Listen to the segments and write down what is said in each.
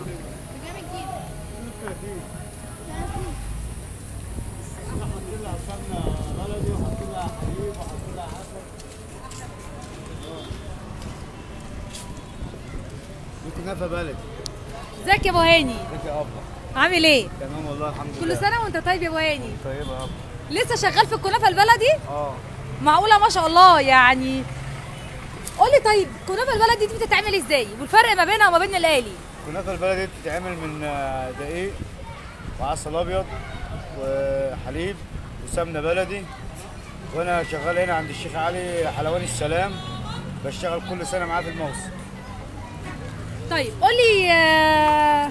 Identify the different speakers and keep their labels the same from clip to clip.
Speaker 1: حاطين لها سمنه بلدي وحاطين لها حليب وحاطين لها عسل دي كنافه بلدي
Speaker 2: ازيك يا ابو هاني
Speaker 1: ازيك يا ابا
Speaker 2: عامل ايه
Speaker 1: تمام والله الحمد لله
Speaker 2: كل سنه وانت طيب يا ابو هاني
Speaker 1: طيبه يا ابا
Speaker 2: لسه شغال في الكنافه البلدي
Speaker 1: اه
Speaker 2: معقوله ما شاء الله يعني قولي طيب الكنافه البلدي دي بتتعمل ازاي والفرق ما بينها وما بين الالي
Speaker 1: الكنافه البلدي بتتعمل من آه، دقيق وعسل ابيض وحليب وسمنه بلدي وانا شغال هنا عند الشيخ علي حلواني السلام بشتغل كل سنه معاه في الموسم
Speaker 2: طيب قولي آه،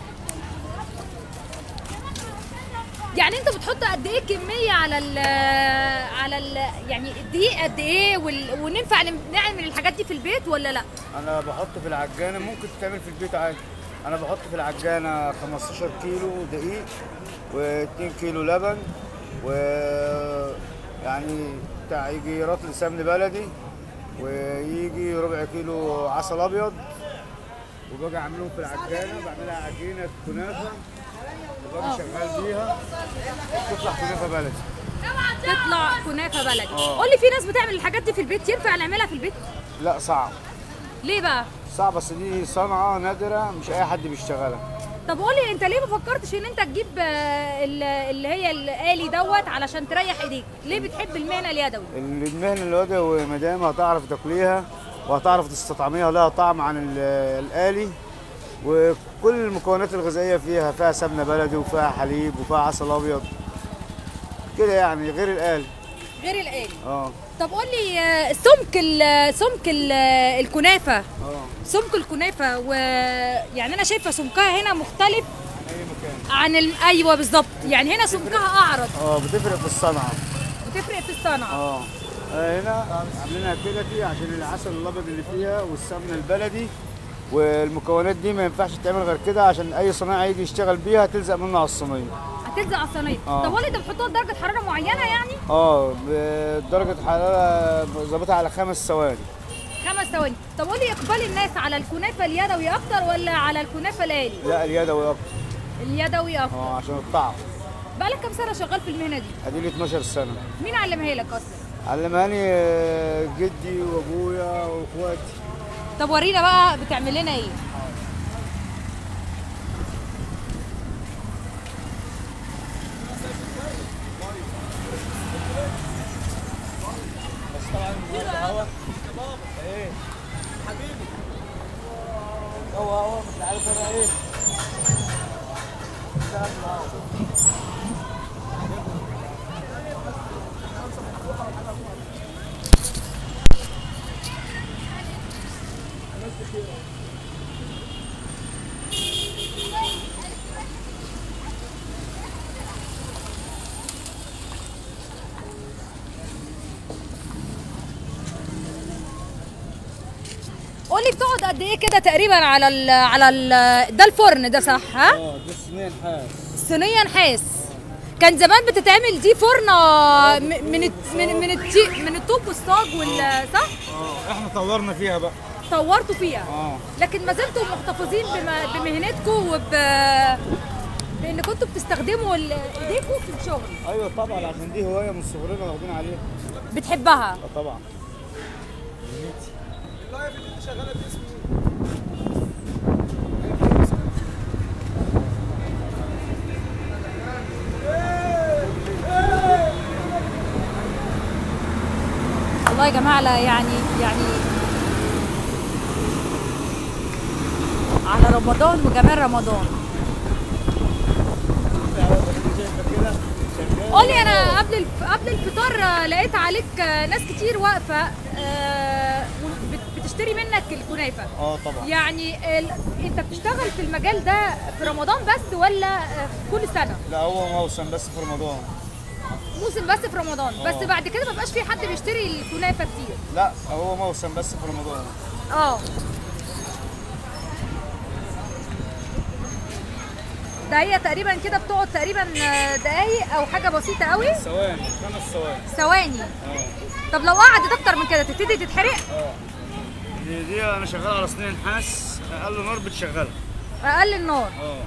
Speaker 2: يعني انت بتحط قد ايه كميه على ال على ال يعني الدقيق قد ايه وال- وننفع نم- نعمل الحاجات دي في البيت ولا لا
Speaker 1: انا بحط في العجانه ممكن تتعمل في البيت عادي انا بحط في العجانه 15 كيلو دقيق و2 كيلو لبن و يعني بتاع يجي رطل سمن بلدي ويجي ربع كيلو عسل ابيض وباجي اعملهم في العجانه بعملها عجينه كنافه وباجي شغال بيها بتطلع كنافه بلدي
Speaker 2: تطلع كنافه بلدي
Speaker 1: آه.
Speaker 2: قولي في ناس بتعمل الحاجات دي في البيت ينفع نعملها في البيت
Speaker 1: لا صعب
Speaker 2: ليه بقى
Speaker 1: صعب بس دي صنعه نادره مش اي حد بيشتغلها
Speaker 2: طب قولي انت ليه ما فكرتش ان انت تجيب آه، ال- اللي هي الالي دوت علشان تريح ايديك ليه بتحب المهنه اليدوي
Speaker 1: المهنة الوجه ومدام هتعرف تاكليها وهتعرف تستطعميها لها طعم عن ال- الآلي وكل المكونات الغذائية فيها فيها سمنة بلدي وفيها حليب وفيها عسل أبيض كده يعني غير الآلي
Speaker 2: غير الالي
Speaker 1: اه
Speaker 2: طب قولي آه، سمك ال- سمك ال- الكنافه
Speaker 1: اه
Speaker 2: سمك الكنافه ويعني انا شايفه سمكها هنا مختلف
Speaker 1: عن أي مكان
Speaker 2: عن ال... ايوه بالظبط يعني هنا سمكها اعرض
Speaker 1: اه بتفرق في الصنعة
Speaker 2: بتفرق في الصنعه
Speaker 1: اه آه، هنا عاملينها كده دي عشان العسل الابيض اللي فيها والسمنه البلدي والمكونات دي ما ينفعش تعمل غير كده عشان اي صنايعي يجي يشتغل بيها تلزق منه على الصينيه
Speaker 2: هتلزق على الصينيه
Speaker 1: آه.
Speaker 2: طب قولي انت بتحطوها بدرجه حراره معينه يعني
Speaker 1: اه بدرجة حرارة ظابطها على خمس ثواني
Speaker 2: خمس ثواني طب قولي اقبال الناس على الكنافه اليدوي اكتر ولا على الكنافه الالي
Speaker 1: لا اليدوي اكتر
Speaker 2: اليدوي اكتر
Speaker 1: اه عشان الطعم
Speaker 2: بقالك كام سنه شغال في المهنه دي
Speaker 1: اديلي 12 سنة
Speaker 2: مين علمها لك اصلا
Speaker 1: علماني آه، جدي وابويا واخواتي
Speaker 2: طب ورينا بقى بتعمل لنا ايه
Speaker 1: بس طبعا هوا ايه حبيبي هوا هوا مش عارف انا ايه اشتغل معاهم.
Speaker 2: قولي بتقعد قد ايه كده تقريبا على ال على ال ده الفرن ده صح ها
Speaker 1: اه دي صينية نحاس
Speaker 2: صينيه نحاس كان زمان بتتعمل دي فرنه م- من الت- من من التي من الطوب والصاج وال صح
Speaker 1: اه احنا طورنا فيها بقى
Speaker 2: طورتوا فيها
Speaker 1: اه
Speaker 2: لكن ما زلتوا محتفظين بم- بمهنتكم وب بان كنتوا بتستخدموا ال- ايديكم في الشغل
Speaker 1: ايوه طبعا عشان دي هوايه من صغرنا واخدين عليها
Speaker 2: بتحبها
Speaker 1: اه طبعا
Speaker 2: والله يا جماعه لا يعني يعني على رمضان وجمال رمضان
Speaker 1: كده
Speaker 2: قولي انا قبل الف... قبل الفطار آه، لقيت عليك آه، ناس كتير واقفه آه، وبت- بتشتري منك الكنافه
Speaker 1: اه طبعا
Speaker 2: يعني ال... انت بتشتغل في المجال ده في رمضان بس ولا آه، كل سنه
Speaker 1: لا هو موسم بس في رمضان
Speaker 2: موسم بس في رمضان بس
Speaker 1: آه.
Speaker 2: بعد كده ما بقاش في حد بيشتري الكنافه كتير
Speaker 1: لا هو موسم بس في رمضان
Speaker 2: اه ده هي تقريبا كده بتقعد تقريبا آه، دقايق او حاجه بسيطه قوي
Speaker 1: ثواني خمس ثواني
Speaker 2: ثواني
Speaker 1: اه
Speaker 2: طب لو قعدت اكتر من كده تبتدي تتحرق
Speaker 1: اه دي, دي انا شغال على صينيه نحاس اقل نار بتشغلها
Speaker 2: اقل النار
Speaker 1: اه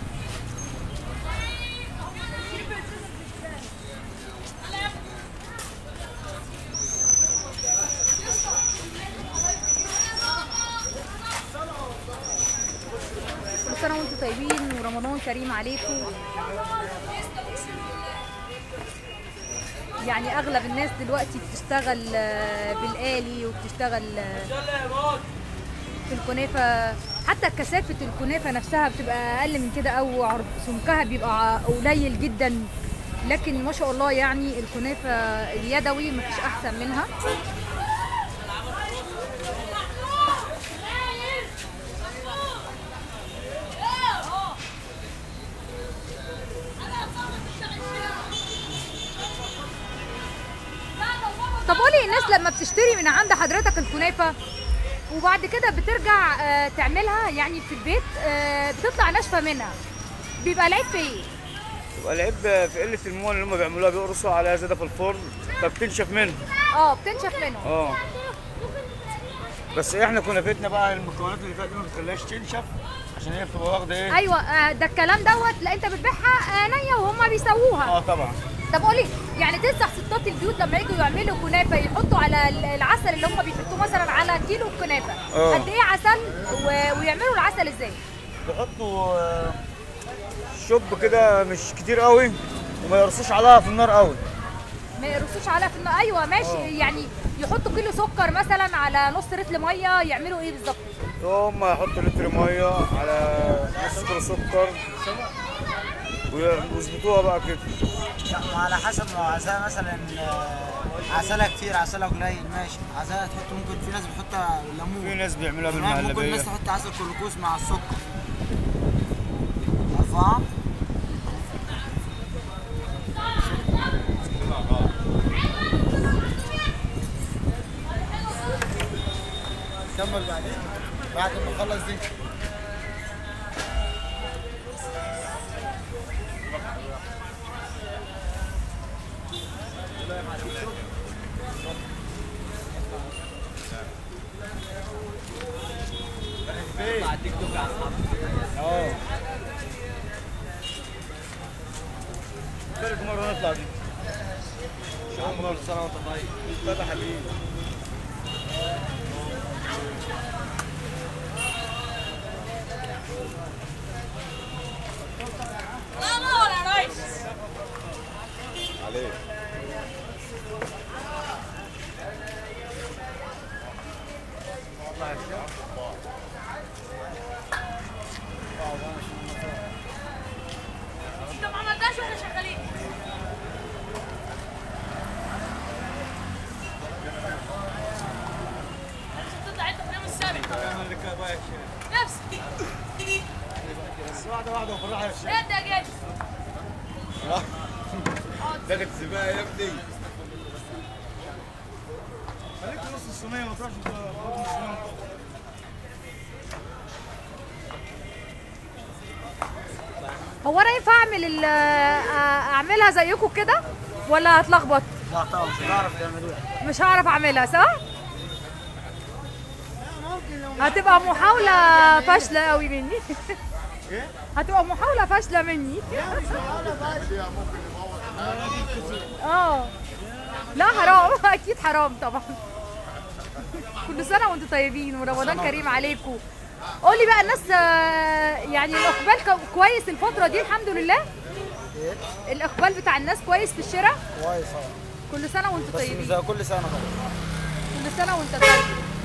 Speaker 2: كل سنه وانتم طيبين ورمضان كريم عليكم يعني اغلب الناس دلوقتي بتشتغل آه، بالآلي وبتشتغل آه، في الكنافه حتى كثافه الكنافه نفسها بتبقى اقل من كده او عرض سمكها بيبقى قليل جدا لكن ما شاء الله يعني الكنافه اليدوي مفيش احسن منها طب قولي الناس لما بتشتري من عند حضرتك الكنافه وبعد كده بترجع آه، تعملها يعني في البيت آه، بتطلع ناشفه منها بيبقى العيب في ايه؟
Speaker 1: يبقى العيب في قله المول اللي هم بيعملوها بيقرصوا عليها زياده في الفرن فبتنشف منها
Speaker 2: اه بتنشف منهم
Speaker 1: اه بس احنا كنافتنا بقى المكونات اللي فيها دي ما بتخليهاش تنشف عشان هي بتبقى واخده ايه؟
Speaker 2: ايوه آه، ده الكلام دوت لا انت بتبيعها آه، نيه وهم بيسووها
Speaker 1: اه طبعا
Speaker 2: طب قولي يعني تنصح ستات البيوت لما يجوا يعملوا كنافه يحطوا على ال- العسل اللي هم بيحطوه مثلا على كيلو الكنافه
Speaker 1: اه.
Speaker 2: قد ايه عسل و... ويعملوا العسل ازاي؟
Speaker 1: بيحطوا آه، شوب كده مش كتير قوي وما يرصوش عليها في النار قوي
Speaker 2: ما يرصوش عليها في النار ايوه ماشي
Speaker 1: اه.
Speaker 2: يعني يحطوا كيلو سكر مثلا على نص لتر ميه يعملوا ايه بالظبط؟
Speaker 1: هم يحطوا لتر ميه على نص كيلو سكر ويظبطوها بقى كده
Speaker 3: لا ما على حسب لو عسلها مثلا آه، عسلها كتير عسلها قليل ماشي عسلها تحط ممكن في ناس بتحط
Speaker 1: في
Speaker 3: ليمون
Speaker 1: ناس بيعملوها
Speaker 3: تمام ممكن
Speaker 1: بالمهلبيه
Speaker 3: الناس تحط عسل كلوكوز مع السكر عارفها؟ كمل بعدين بعد ما نخلص دي
Speaker 1: اه ثالث مرة نطلع دي ان شاء الله كل سنة وانت طيب طيب يا حبيبي عليك
Speaker 2: انت ما عملتهاش واحنا شغالين تطلع انت في اليوم السابع نفس
Speaker 1: بس واحدة واحدة وبالراحة يا شيخ
Speaker 2: انت يا جاي
Speaker 1: ده كانت سباقة يا ابني خليك في نص الصينية ما تروحش في بطن الصينية
Speaker 2: هو انا ينفع اعمل ال- آه، اعملها زيكم كده ولا هتلخبط
Speaker 3: لا طبعا مش هنعرف يعملوها
Speaker 2: مش هعرف اعملها صح هتبقى محاولة فاشلة قوي مني هتبقى محاولة فاشلة مني اه لا حرام اكيد حرام طبعا كل سنة وانتم طيبين ورمضان كريم عليكم قولي بقى الناس آه، يعني الاقبال كو- كويس الفترة دي الحمد لله الاقبال بتاع الناس كويس في الشراء
Speaker 3: كويس طبعا
Speaker 2: كل سنة وانتم
Speaker 3: بس مش
Speaker 2: طيبين
Speaker 3: زي كل سنه طبعا
Speaker 2: كل سنة وانت طيب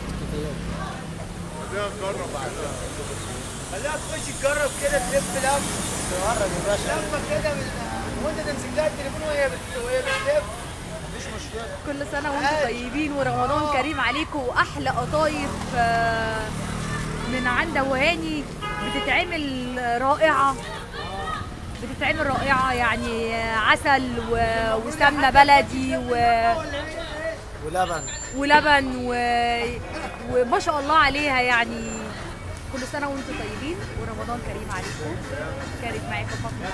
Speaker 1: خليها تخش تجرب كده تلف لف
Speaker 3: تجرب يا باشا
Speaker 1: لفة كده بال- وانت تمسك لها التليفون وهي بت- وهي بتلف
Speaker 3: مفيش مشكله
Speaker 2: كل سنة وانتم طيبين ورمضان كريم عليكم واحلى قطايف آه، من عند وهاني بتتعمل رائعة بتتعمل رائعة يعني آه، عسل و- وسمنة بلدي و-
Speaker 3: ولبن
Speaker 2: ولبن و... وما شاء الله عليها يعني كل سنة وانتم طيبين ورمضان كريم عليكم كانت معاكم فاطمة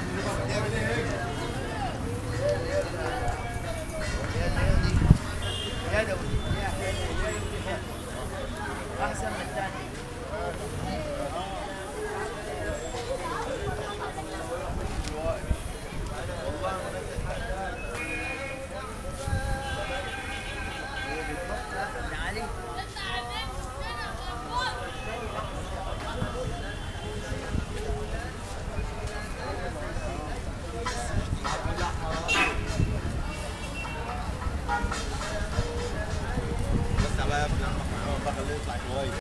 Speaker 1: يدوي احسن من الثاني